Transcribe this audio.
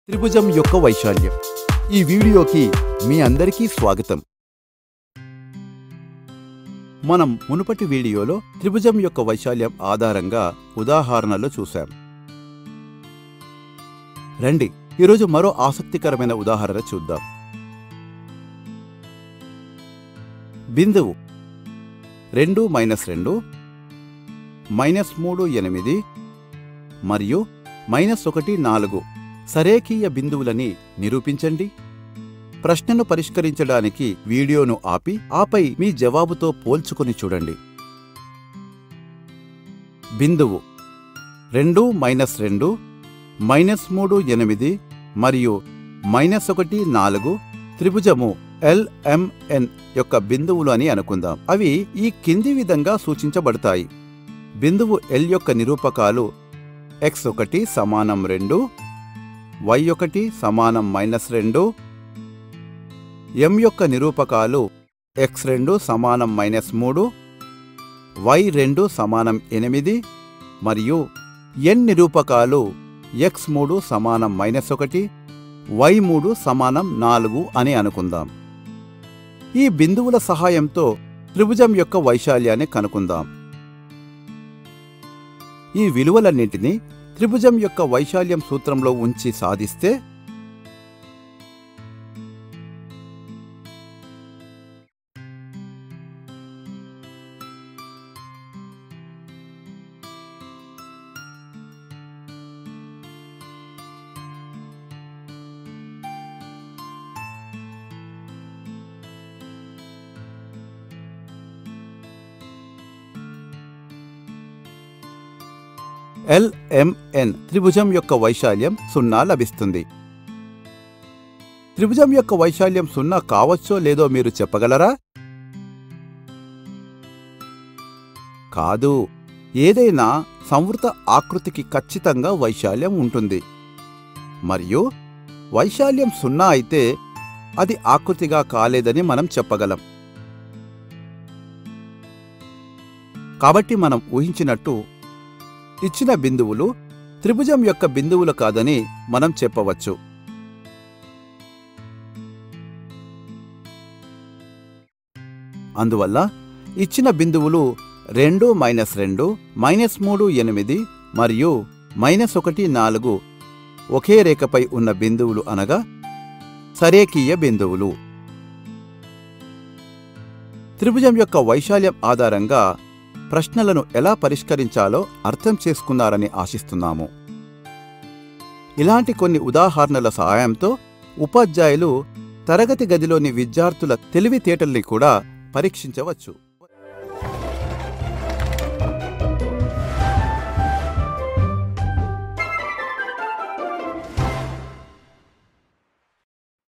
త్రిభుజం యొక్క వైశాల్యం ఈ వీడియోకి మీ అందరికీ స్వాగతం మనం మునుపటి వీడియోలో త్రిభుజం యొక్క వైశాల్యం ఆధారంగా ఉదాహరణలు చూశాం రండి ఈరోజు మరో ఆసక్తికరమైన ఉదాహరణ చూద్దాం బిందువు రెండు మైనస్ రెండు మైనస్ మూడు ఎనిమిది మరియు మైనస్ ఒకటి నాలుగు సరేఖీయ బిందువులని నిరూపించండి ప్రశ్నను పరిష్కరించడానికి వీడియోను ఆపి ఆపై మీ జవాబుతో పోల్చుకొని చూడండి బిందువు రెండు మైనస్ రెండు మైనస్ మూడు ఎనిమిది మరియు మైనస్ ఒకటి నాలుగు త్రిభుజము ఎల్ఎంఎన్ యొక్క బిందువులు అని అనుకుందాం అవి ఈ కింది విధంగా సూచించబడతాయి బిందువు ఎల్ యొక్క నిరూపకాలు ఎక్స్ ఒకటి సమానం రెండు వై ఒకటి సమానం మైనస్ రెండు ఎం యొక్క నిరూపకాలు ఎక్స్ రెండు సమానం మైనస్ మూడు వై రెండు సమానం ఎనిమిది మరియు ఎన్ నిరూపకాలు ఎక్స్ మూడు సమానం మైనస్ ఒకటి వై మూడు సమానం నాలుగు అని అనుకుందాం ఈ బిందువుల సహాయంతో త్రిభుజం యొక్క వైశాల్యాన్ని కనుకుందాం ఈ విలువలన్నింటినీ త్రిభుజం యొక్క వైశాల్యం సూత్రంలో ఉంచి సాధిస్తే ఎల్ఎంఎన్ త్రిభుజం యొక్క వైశాల్యం సున్నా లభిస్తుంది త్రిభుజం యొక్క వైశాల్యం సున్నా కావచ్చో లేదో మీరు చెప్పగలరా కాదు ఏదైనా సంవృత ఆకృతికి ఖచ్చితంగా వైశాల్యం ఉంటుంది మరియు వైశాల్యం సున్నా అయితే అది ఆకృతిగా కాలేదని మనం చెప్పగలం కాబట్టి మనం ఊహించినట్టు ఇచ్చిన బిందువులు త్రిభుజం యొక్క బిందువులు కాదని మనం చెప్పవచ్చు అందువల్ల ఇచ్చిన బిందువులు రెండు మైనస్ రెండు మైనస్ మూడు ఎనిమిది మరియు మైనస్ ఒకటి నాలుగు ఒకే రేఖపై ఉన్న బిందువులు అనగా సరేకీయ బిందువులు త్రిభుజం యొక్క వైశాల్యం ఆధారంగా ప్రశ్నలను ఎలా పరిష్కరించాలో అర్థం చేసుకున్నారని ఆశిస్తున్నాము ఇలాంటి కొన్ని ఉదాహరణల సహాయంతో ఉపాధ్యాయులు తరగతి గదిలోని విద్యార్థుల తెలివితేటల్ని కూడా పరీక్షించవచ్చు